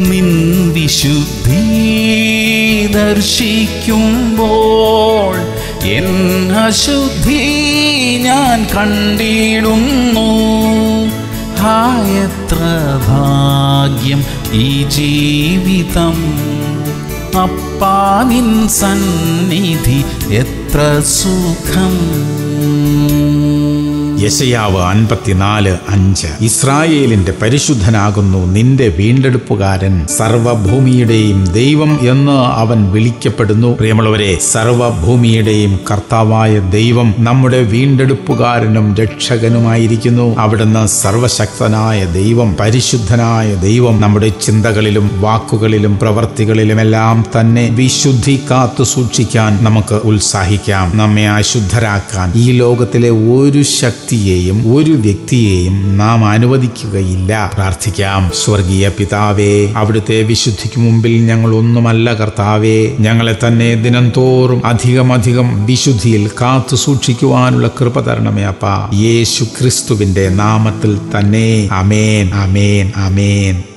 നിൻ വിശുദ്ധി ദർശിക്കുമ്പോൾ എൻ അശുദ്ധി ഞാൻ കണ്ടിടുന്നു ഹായത്ര ഭാഗ്യം ഈ ജീവിതം അപ്പാ നിൻ സന്നിധി എത്ര സുഖം യശയാവ് അൻപത്തിനാല് അഞ്ച് ഇസ്രായേലിന്റെ പരിശുദ്ധനാകുന്നു നിന്റെ വീണ്ടെടുപ്പുകാരൻ സർവഭൂമിയുടെയും ദൈവം എന്ന് അവൻ വിളിക്കപ്പെടുന്നു പ്രിയമുള്ളവരെ സർവഭൂമിയുടെയും കർത്താവായ ദൈവം നമ്മുടെ വീണ്ടെടുപ്പുകാരനും രക്ഷകനുമായിരിക്കുന്നു അവിടുന്ന് സർവശക്തനായ ദൈവം പരിശുദ്ധനായ ദൈവം നമ്മുടെ ചിന്തകളിലും വാക്കുകളിലും പ്രവർത്തികളിലുമെല്ലാം തന്നെ വിശുദ്ധി കാത്തു സൂക്ഷിക്കാൻ നമുക്ക് ഉത്സാഹിക്കാം നമ്മെ അശുദ്ധരാക്കാൻ ഈ ലോകത്തിലെ ഒരു ശക്തിയെയും ഒരു വ്യക്തിയെയും നാം അനുവദിക്കുകയില്ല പ്രാർത്ഥിക്കാം സ്വർഗീയ പിതാവേ അവിടുത്തെ വിശുദ്ധിക്ക് മുമ്പിൽ ഞങ്ങൾ ഒന്നുമല്ല കർത്താവേ ഞങ്ങളെ തന്നെ ദിനംതോറും അധികമധികം വിശുദ്ധിയിൽ കാത്തു സൂക്ഷിക്കുവാനുള്ള കൃപ തരണമേ അപ്പ യേശു ക്രിസ്തുവിന്റെ നാമത്തിൽ തന്നെ അമേൻ അമേൻ അമേൻ